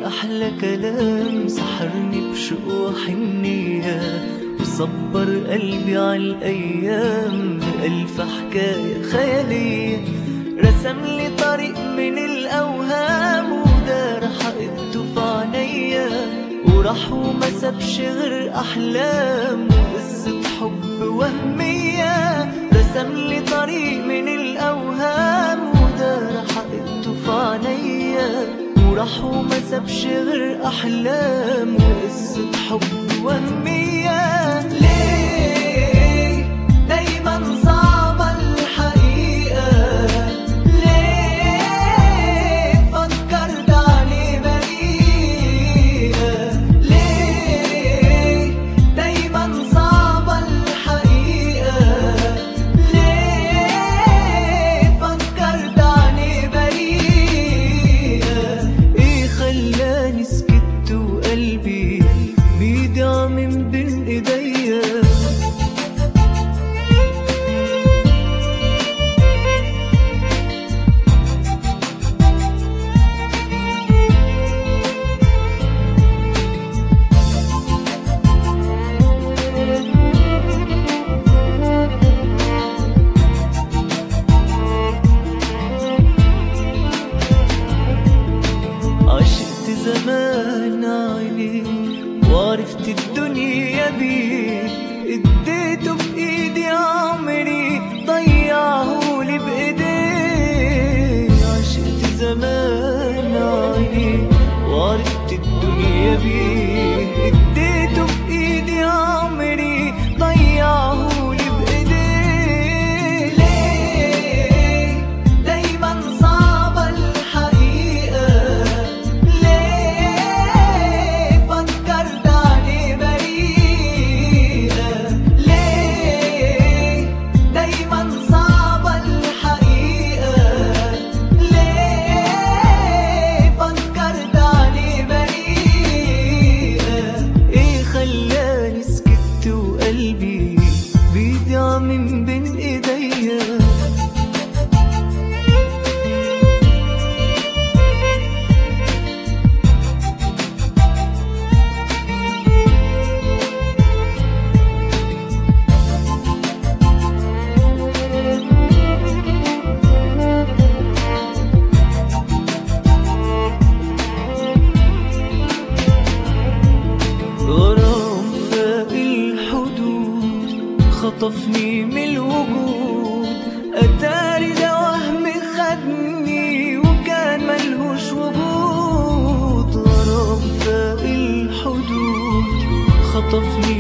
أحلى كلام سحرني بشوق وحنية وصبر قلبي عالأيام بألف حكاية خيالية رسم لي طريق من الأوهام ودار حقيقته في عينيا وراح وما سابش غير أحلام وقصة حب وهمية رسم لي طريق من الأوهام ودار حقيقته في عينيا وراح وما سابش غير أحلام وقصة حب وهمية ليه دايما صعبة الحقيقة ليه فكرت عليه بريئة ليه دايما صعبة الحقيقة ليه فكرت عليه بريئة ايه خلاني سكت وقلبي بيضيع من بين ايديا عشقت زمان عيني وعرفت الدنيا بيه اديته بايدي عمري ضيعهولي بايديه عشقت زمان عيني وعرفت الدنيا بيه اديته بايدي عمري ضيعهولي بايديه ليه دايما صعبة الحقيقة ليه فكرت عليه بريئة ليه دايما صعبة الحقيقة ليه فكرت عليه بريئة ايه خلاني سكت وقلبي بيضيع من بين ايديا غرام فاق الحدود خطفني من الوجود أتاري ده وهم خدني وكان ملهوش وجود غرام فاق الحدود خطفني